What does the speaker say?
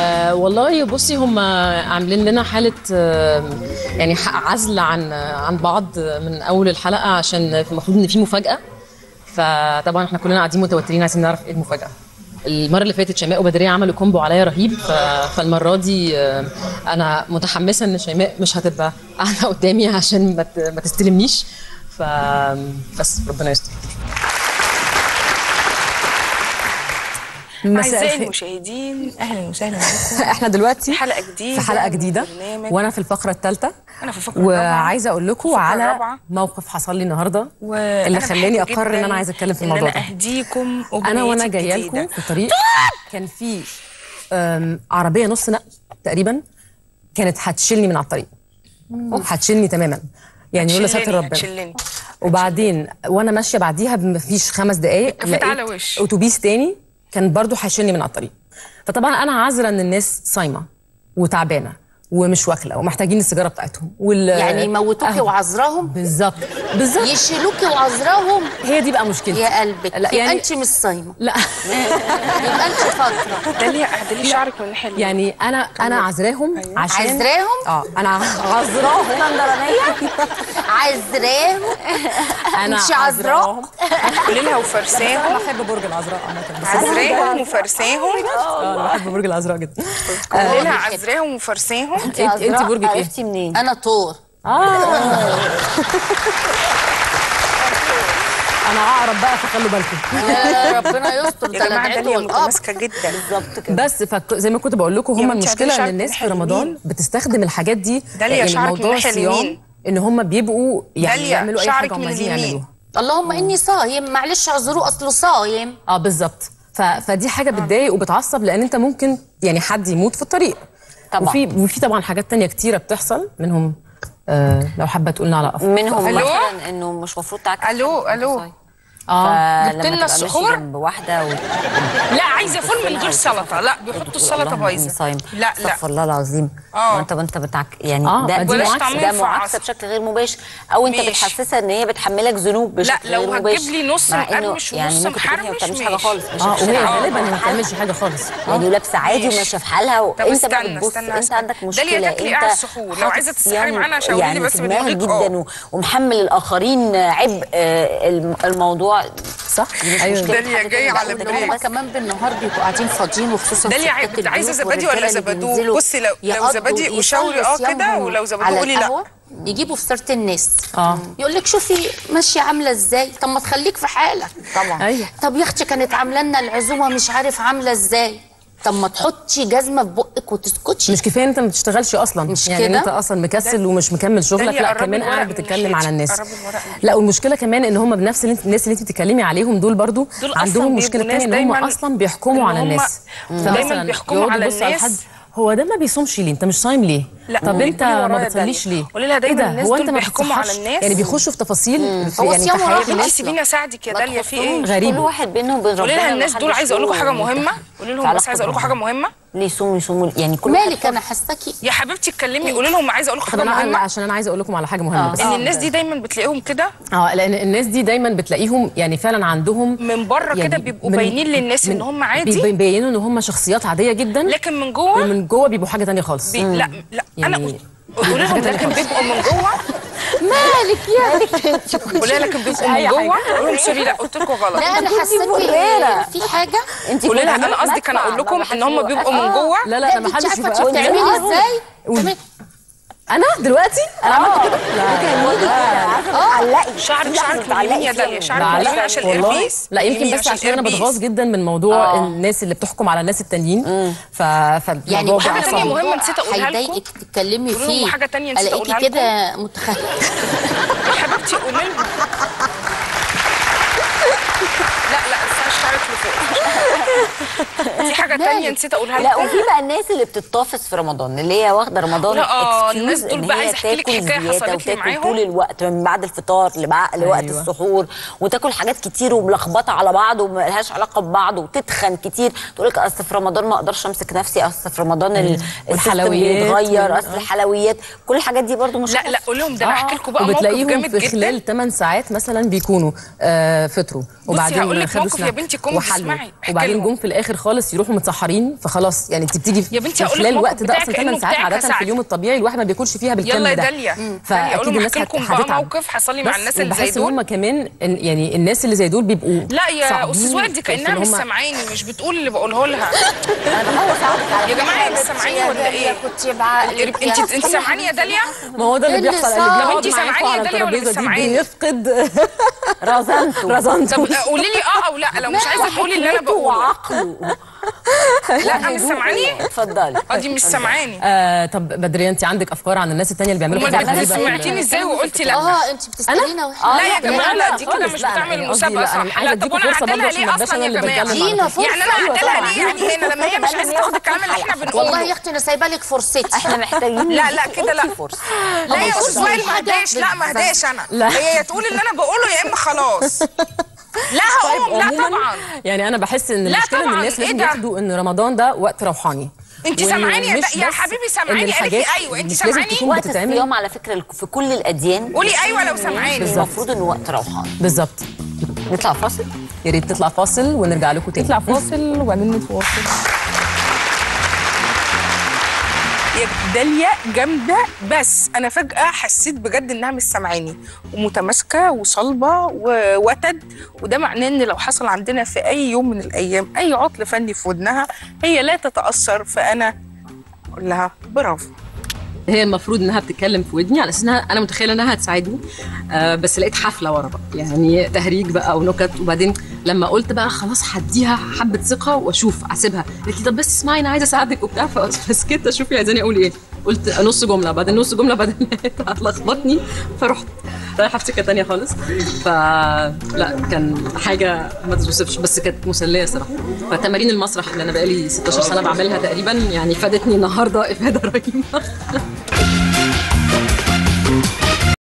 آه والله بصي هم عاملين لنا حاله آه يعني ح- عزل عن عن بعض من اول الحلقه عشان المفروض ان في مفاجاه فطبعا احنا كلنا قاعدين متوترين عايزين نعرف ايه المفاجاه المره اللي فاتت شيماء وبدريه عملوا كومبو عليا رهيب ف... فالمره دي آه، انا متحمسه ان شيماء مش هتبقى قاعده قدامي عشان ما, ت... ما تستلمنيش ف بس ربنا يستر مساء أعزائي الخير. المشاهدين أهلا وسهلا بكم احنا دلوقتي في حلقة جديدة في حلقه من جديده برنامج. وانا في الفقره الثالثه أنا في الفقرة الرابعة. وعايزه اقول لكم الفقرة على الرابعة. موقف حصل لي النهارده وأنا اللي خلاني بحب اقرر ان جداً انا عايزه اتكلم في إن الموضوع أنا ده أهديكم انا وانا أغنيتي جايه الجديدة. لكم في الطريق كان في أم، عربيه نص نقل تقريبا كانت هتشيلني من على الطريق هتشيلني تماما يعني يقول هتشلني- ساتر ربنا هتشلني. وبعدين وانا ماشيه بعديها مفيش خمس دقائق كفيت على وش. اتوبيس تاني كان برضو هيشيلني من على الطريق فطبعا انا عذره ان الناس صايمه وتعبانه ومش واكله ومحتاجين السيجاره بتاعتهم وال يعني يموتوكي أهو. وعذراهم بالظبط بالظبط يشيلوكي وعذراهم هي دي بقى مشكلتي يا قلبك لا يبقى يعني انت مش صايمه لا يبقى انت فتره داليا اعدلي شعرك من الناحية اليمين. يعني انا انا عذراهم عشان عذراهم؟ اه انا عذراهم اسكندرانيه عذراهم انا انت عذراء قولي لها وفرساهم انا بحب برج العذراء عامه بس عذراهم وفرساهم اه انا بحب برج العذراء جدا قولي لها عذراهم وفرساهم انت انت برجك ايه؟ عرفتي منين؟ انا طور انا اعرف بقى فخلوا بالكم يا ربنا يستر يا جماعة تلاتعته داليا والقبر متماسكة جدا بالظبط كده بس فك... زي ما كنت بقول لكم يا هم بنتي المشكله عدلي ان الناس شعرك في من رمضان اليمين. بتستخدم الحاجات دي داليا يعني شعرك من موضوع الناحية الصيام اليمين. ان هم بيبقوا يعني داليا يعملوا اي شعرك حاجه هم من عايزين اليمين. يعملوها اللهم اني صايم معلش اعذروه اصله صايم اه بالظبط ف... فدي حاجه بتضايق وبتعصب لان انت ممكن يعني حد يموت في الطريق طبعا. وفي وفي طبعا حاجات تانية كتيره بتحصل منهم آه لو حابه تقولنا على أفضل. منهم ألو؟ مثلا انه مش المفروض تعكس ألو، ألو. اه جبت لنا السحور؟ جنب واحده و... لا عايزة فول من غير سلطة لا بيحطوا السلطة اللهم إني بايظة صايم لا لا استغفر الله العظيم آه. وانت وانت بتعك يعني آه، ده دي ده معاكسة. معاكسه طعمين ده في معاكسه عصر. بشكل غير مباشر او انت ماشي. بتحسسها ان هي بتحملك ذنوب بشكل لا، لو غير هتجيب مباشر لي نص مع إنه مقرمش يعني ونص ممكن تكون هي ما محرمش، بتعملش حاجه ماشي. خالص مش اه مش وهي حاجة. غالبا ما بتعملش حاجه خالص يعني ولابسه عادي ماشي. وماشيه في حالها طب وانت بقى استنى، بتبص استنى، انت استنى. عندك داليا مشكله تاكلي انت على السحور. لو حاطط عايزة تسحري صيام معانا شاوري لي يعني بس في دماغك بنقولك آه. جدا و- ومحمل الاخرين عبء آه، الم- الموضوع صح ايوه مشكلة داليا حد جاية تاني. على لا، ان بريك. هم كمان بالنهار بيبقوا قاعدين فاضيين وخصوصا داليا ستات كنت عايزة البيوت زبادي ولا والرجالة اللي زبادو؟ بينزلوا بصي لو- لو يقضوا- زبادي وشاوري يصلوا آه كده، صيامهم ولو زبادو على قولي لا. القهوة، يجيبوا في سيره الناس اه يقول لك شوفي ماشيه عامله ازاي طب ما تخليك في حالك طبعا ايوه طب يا اختي كانت عامله لنا العزومه مش عارف عامله ازاي طب ما تحطي جزمه في بقك وتسكتي مش كفايه انت ما بتشتغلش اصلا مش يعني كده؟ انت اصلا مكسل ومش مكمل شغلك داليا لا قربي كمان الورق قاعد من بتتكلم على الناس قربي الورق من لا والمشكله كمان ان هم بنفس اللي انت الناس اللي انت بتتكلمي عليهم دول برضو دول أصلاً عندهم بيبقوا مشكله ناس تانية ان هم دايماً- اصلا بيحكموا إن على هم الناس دايماً فمثلاً بيحكموا يقعدوا على يبصوا على الناس. حد هو ده ما بيصومش ليه انت مش صايم ليه لا، طب انت قولي ما ورايا بتصليش داليا. ليه قولي لها دايماً ايه ده الناس هو دول انت ما بيحكموا على بتصحاش؟ الناس. يعني بيخشوا في تفاصيل في هو يعني صيامه في حياه راحت الناس سيبيني اساعدك يا ما داليا في ايه تحطوش. غريبة. كل واحد بينهم وبين قولي ربنا لها الناس ما دول حدش عايزه اقول لكم حاجه له مهمه قولي في لهم بس علاقته عايزه اقول لكم بربنا. حاجه مهمه ليه يصوم يصوم يعني كل واحد مالك انا حاساكي يا حبيبتي اتكلمي قولي لهم عايزه اقول لكم طب حاجه انا لا مهمه عشان انا عايزه اقول لكم على حاجه مهمه بس ان الناس دي دايما بتلاقيهم كده اه لان الناس دي دايما بتلاقيهم يعني فعلا عندهم من بره كده بيبقوا باينين للناس ان هم عادي بيبينوا ان هم شخصيات عاديه جدا لكن من جوه ومن جوه بيبقوا حاجه تانية خالص بي... لا لا انا يعني قولي لهم لكن بيبقوا من جوه مالك يا قولي لها لكن بيبقوا من جوه قولي لهم سوري لا قلت لكم غلط لا انا حاساكي في حاجه انت قولي لها انا قصدي كان اقول لكم ان هم بيبقوا من جوه لا لا انا ما انت حدش عارفه يبقى انت قوي. بتعملي ازاي تمام انا دلوقتي انا عملت كده تعلقي شعرك شعرك من اليمين يا داليا شعرك من اليمين عشان والله الاربيس لا يمكن اليمين بس عشان انا الإربيس. بتغاظ جدا من موضوع الناس اللي بتحكم على الناس التانيين ف يعني فالموضوع حاجة بقى تانية صعب. مهمة نسيت أقولها لكم. هيضايقك تتكلمي قولوا لهم فيه حاجة تانية نسيت أقولها الاقيكي كده متخيله يا حبيبتي قولي لهم لا لا استنى شعرك لفوق في حاجه تانية نسيت اقولها لا لكم وفي بقى الناس اللي بتتطافس في رمضان اللي هي واخده رمضان لا، آه، excuse الناس دول إن بقى هي عايزة أحكي لك تاكل حكاية زيادة حصلت لي وتاكل معاهم. طول الوقت من بعد الفطار لبع- لوقت أيوة. السحور وتاكل حاجات كتير وملخبطه على بعض وملهاش علاقه ببعض وتتخن كتير تقول لك اصل في رمضان ما اقدرش امسك نفسي اصل في رمضان ال- السيستم والحلويات بيتغير وال- اصل الحلويات كل الحاجات دي برضو مش لا لا قول لهم ده انا احكي لكم بقى موقف وبتلاقيهم جامد في جدا خلال 8 ساعات مثلا بيكونوا آه فطروا وبعدين هقول لك خدوا موقف يا سناب بنتي كوميدي، وحلوا. اسمعي، احكي وبعدين لهم. جم في الاخر خالص يروحوا متسحرين فخلاص يعني انت بتيجي في يا بنتي في أقول لك خلال موقف الوقت ده بتاعك اصلا كأنه 8 ساعات بتاعك عاده في ساعة. اليوم الطبيعي الواحد ما بياكلش فيها بالكم يلا يا ده داليا داليا فاكيد اقول لهم الناس احكي هت- لكم بقى هتتعب. موقف حصل لي مع بس الناس اللي زي وبحس ان دول هم كمان ال- يعني الناس اللي زي دول بيبقوا لا يا صعبين استاذ وائل دي في كانها إن مش هم- سامعاني مش بتقول اللي بقوله لها انا بحاول اساعدك على يا جماعه انت يا سامعاني ولا داليا ايه؟ كنت بعقلك انت انت سامعاني يا داليا؟ ما هو ده اللي إيه اللي بيحصل صار؟ اللي بيقعد وانتي معاكوا سامعاني يا على داليا ولا مش الترابيزه دي سامعاني؟ بيفقد رزنته رزانته طب قولي لي اه او لا لو مش عايزه تقولي اللي انا حكمته بقوله وعقله لا مش سامعاني؟ اتفضلي اه دي مش سامعاني آه طب بدريه انت عندك افكار عن الناس التانية اللي بيعملوا امال حاجات انت غريبه سمعتيني ازاي وقلتي لا؟ اه انت بتسالينا واحنا لا يا جماعه لا دي كده خالص. مش لا، بتعمل يعني قصدي المسابقه لا، أنا صح عايزة لا طب أديكوا وانا فرصة هعدلها برضه ليه عشان ما اصلا يا أبقاش أنا اللي جماعه؟ بتكلم دينا فرصه يعني انا أيوة هعدلها طبعاً. ليه يعني هنا لما هي مش عايزه تاخد الكلام اللي احنا والله بنقوله يا اختي انا سايبه لك فرصتي احنا محتاجين لا لا كده لا فرصه لا يا استاذ وائل ما حاجة هداش لا ما هداش انا لا. هي يا تقول اللي انا بقوله يا اما خلاص لا هقوم لا عموماً، طبعا يعني انا بحس ان لا المشكله ان طبعاً، الناس إيه لازم ده؟ ياخدوا ان رمضان ده وقت روحاني انت وإن سامعاني يا مش دا- يا بس حبيبي إن سامعاني قالت لي الحاجات ايوه انت مش لازم سامعاني تكون وقت بتتعمل الصيام على فكره في كل الاديان قولي ايوه لو سامعاني المفروض انه وقت روحاني بالظبط نطلع فاصل يا ريت تطلع فاصل ونرجع لكم تاني نطلع فاصل وبعدين نتواصل يا داليا جامده بس انا فجاه حسيت بجد انها مش سامعاني ومتماسكه وصلبه ووتد وده معناه ان لو حصل عندنا في اي يوم من الايام اي عطل فني في ودنها هي لا تتاثر فانا اقول لها برافو هي المفروض انها بتتكلم في ودني على اساس انها انا متخيله انها هتساعدني آه بس لقيت حفله ورا بقى يعني تهريج بقى ونكت وبعدين لما قلت بقى خلاص هديها حبه ثقه واشوف اسيبها قالت لي طب بس اسمعي انا عايزه اساعدك وبتاع فسكت اشوفي عايزاني اقول ايه قلت نص جمله بعدين نص جمله بعدين لقيتها هتلخبطني فرحت رايحه في سكه تانية خالص فلا كان حاجه ما تتوصفش بس كانت مسليه صراحه فتمارين المسرح اللي انا بقالي 16 سنه بعملها تقريبا يعني فادتني النهارده افاده رهيبه